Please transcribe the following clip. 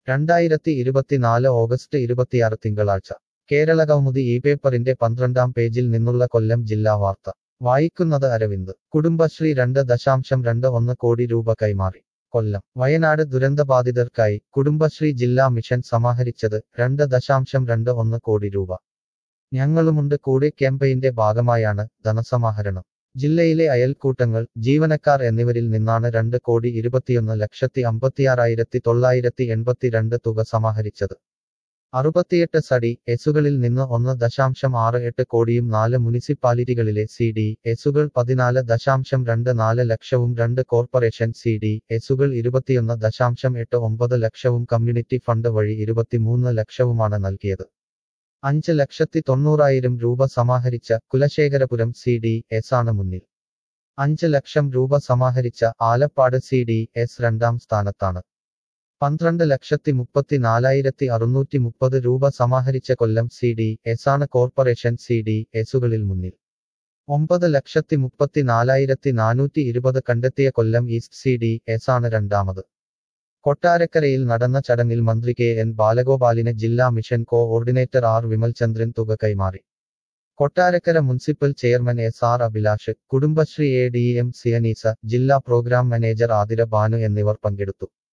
രണ്ടായിരത്തി ഇരുപത്തിനാല് ഓഗസ്റ്റ് ഇരുപത്തിയാറ് തിങ്കളാഴ്ച കേരള കൗമുദി ഈ പേപ്പറിന്റെ പന്ത്രണ്ടാം പേജിൽ നിന്നുള്ള കൊല്ലം ജില്ലാ വാർത്ത വായിക്കുന്നത് അരവിന്ദ് കുടുംബശ്രീ രണ്ട് ദശാംശം രണ്ട് ഒന്ന് കോടി രൂപ കൈമാറി കൊല്ലം വയനാട് ദുരന്തബാധിതർക്കായി കുടുംബശ്രീ ജില്ലാ മിഷൻ സമാഹരിച്ചത് രണ്ട് ദശാംശം രണ്ട് ഒന്ന് കോടി രൂപ ഞങ്ങളുമുണ്ട് കൂടെ ക്യാമ്പയിന്റെ ഭാഗമായാണ് ധനസമാഹരണം ജില്ലയിലെ അയൽക്കൂട്ടങ്ങൾ ജീവനക്കാർ എന്നിവരിൽ നിന്നാണ് രണ്ട് കോടി ഇരുപത്തിയൊന്ന് ലക്ഷത്തി അമ്പത്തിയാറായിരത്തി തൊള്ളായിരത്തി എൺപത്തിരണ്ട് തുക സമാഹരിച്ചത് അറുപത്തിയെട്ട് സടി എസുകളിൽ നിന്ന് ഒന്ന് ദശാംശം ആറ് എട്ട് കോടിയും നാല് മുനിസിപ്പാലിറ്റികളിലെ സി ഡി എസുകൾ പതിനാല് ദശാംശം രണ്ട് നാല് ലക്ഷവും രണ്ട് കോർപ്പറേഷൻ സി ഡി എസുകൾ ഇരുപത്തിയൊന്ന് ദശാംശം എട്ട് ഒമ്പത് ലക്ഷവും കമ്മ്യൂണിറ്റി ഫണ്ട് വഴി ഇരുപത്തിമൂന്ന് ലക്ഷവുമാണ് നൽകിയത് അഞ്ച് ലക്ഷത്തി തൊണ്ണൂറായിരം രൂപ സമാഹരിച്ച കുലശേഖരപുരം സി ഡി എസ് ആണ് മുന്നിൽ അഞ്ച് ലക്ഷം രൂപ സമാഹരിച്ച ആലപ്പാട് സി ഡി എസ് രണ്ടാം സ്ഥാനത്താണ് പന്ത്രണ്ട് ലക്ഷത്തി മുപ്പത്തിനാലായിരത്തി അറുന്നൂറ്റി മുപ്പത് രൂപ സമാഹരിച്ച കൊല്ലം സി ഡി എസ് ആണ് കോർപ്പറേഷൻ സി ഡി എസുകളിൽ മുന്നിൽ ഒമ്പത് ലക്ഷത്തി മുപ്പത്തിനാലായിരത്തി നാനൂറ്റി ഇരുപത് കണ്ടെത്തിയ Kollam east C D S ആണ് രണ്ടാമത് കൊട്ടാരക്കരയിൽ നടന്ന ചടങ്ങിൽ മന്ത്രി കെ എൻ ബാലഗോപാലിന് ജില്ലാ മിഷൻ കോഓർഡിനേറ്റർ ആർ വിമൽചന്ദ്രൻ തുക കൈമാറി Kottarakkara municipal chairman S R Abhilash Kudumbashree A D M സിയനീസ ജില്ലാ പ്രോഗ്രാം മാനേജർ ആതിര ബാനു എന്നിവർ പങ്കെടുത്തു